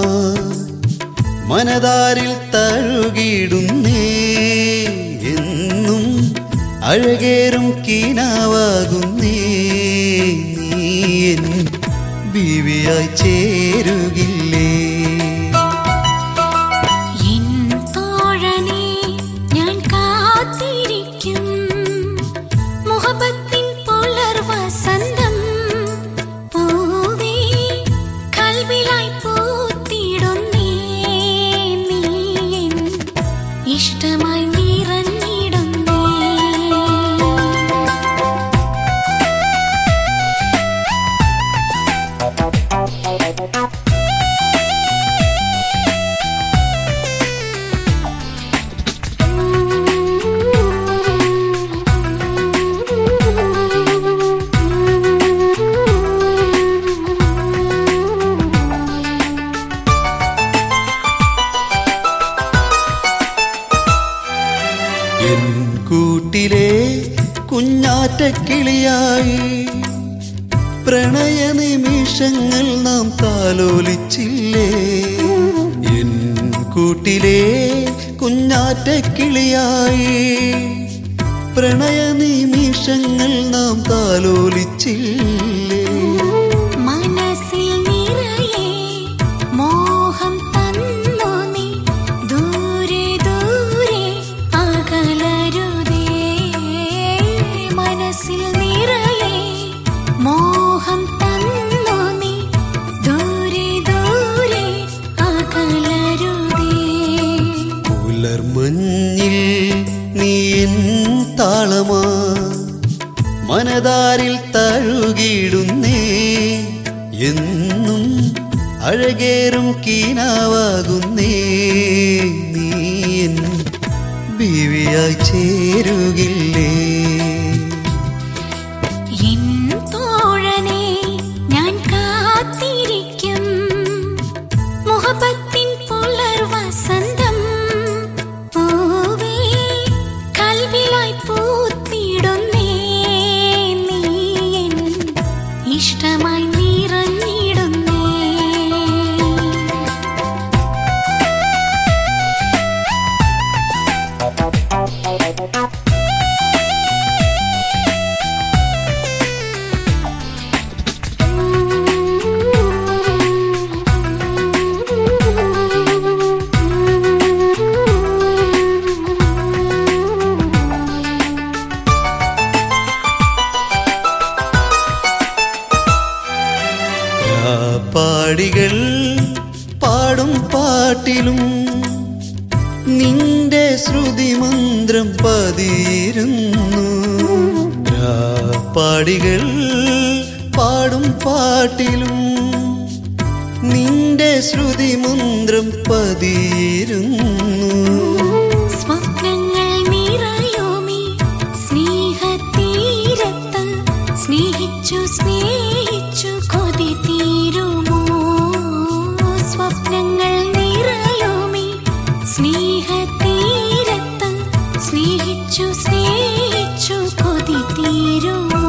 മനതാരിൽ തഴുകിടുന്നേ എന്നും അഴകേറും കീനാവാകുന്നേ നീ എൻ ബീവിയായി ചേരുകില്ലേ എൻ തോഴനേ ഞാൻ കാത്തിരിക്കും മുഹബത്തിൻ പുലർവസന്തം പൂവേ കൽവിലായി പൂത്തിടുന്നേ നീ എൻ ഇഷ്ടമായി നിറഞ്ഞിടുന്നേ എൻ കൂട്ടിലെ കുഞ്ഞാറ്റക്കിളിയായി പ്രണയ നിമിഷങ്ങൾ നാം താലോലിച്ചില്ലേ എൻ കൂട്ടിലെ കുഞ്ഞാറ്റക്കിളിയായി പ്രണയ നിമിഷങ്ങൾ നാം താലോലിച്ചില്ലേ മനസ്സിൽ നിറയെ മോഹം തന്നു നീ ദൂരെ ദൂരെ അകലരുതേ മനസ്സിൽ നിറയെ മോഹം തന്നു നീ ദൂരെ ദൂരെ അകലരുതേ പുലർമഞ്ഞിൽ നീ എൻ താളമാ മനതാരിൽ തഴുകിടുന്നേ എന്നും അഴകേറും കീനാവാകുന്നേ നീ എൻ ബീവിയായി ചേരുകില്ലേ എൻ തോഴനേ ഞാൻ കാത്തിരിക്കും മുഹബത്തിൻ പുലർവസന്തം പൂവേ കൽവിലായി പൂത്തിടുന്നേ നീ എൻ ഇഷ്ടമായി നിറഞ്ഞിടുന്നേ പാടികൾ പാടും പാട്ടിലും നിന്റെ ശ്രുതി മന്ത്രം പതിയിരുന്നു പാടികൾ പാടും പാട്ടിലും നിന്റെ ശ്രുതി മന്ത്രം പതിയിരുന്നു സ്വപ്നങ്ങൾ നിറയുമീ സ്നേഹത്തീരത്ത് സ്നേഹിച്ചു സ്നേഹിച്ചു കൊതി തീരുമോ സ്വപ്നങ്ങൾ നിറയുമീ സ്നേഹത്തീരത്ത് സ്നേഹിച്ചു സ്നേഹിച്ചു കൊതി തീരുമോ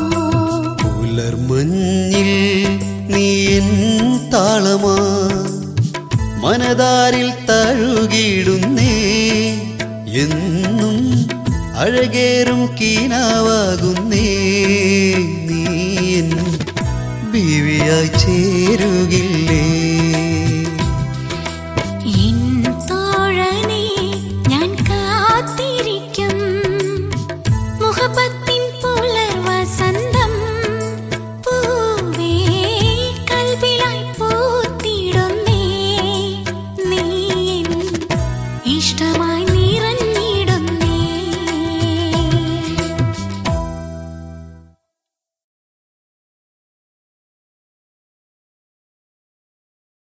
പുലർമഞ്ഞിൽ നീ എൻ താളമാ മനതാരിൽ തഴുകിടുന്നേ എന്നും അഴകേറും കീനാവാകുന്നേ നീ എൻ ബീവിയായി ചേരുകില്ലേ എൻ തോഴനേ ഞാൻ കാത്തിരിക്കും മുഹബത്തിൻ പുലർവസന്തം പൂവേ കൽവിലായി പൂത്തിടുന്നേ നീ എൻ ഇഷ്ടമായി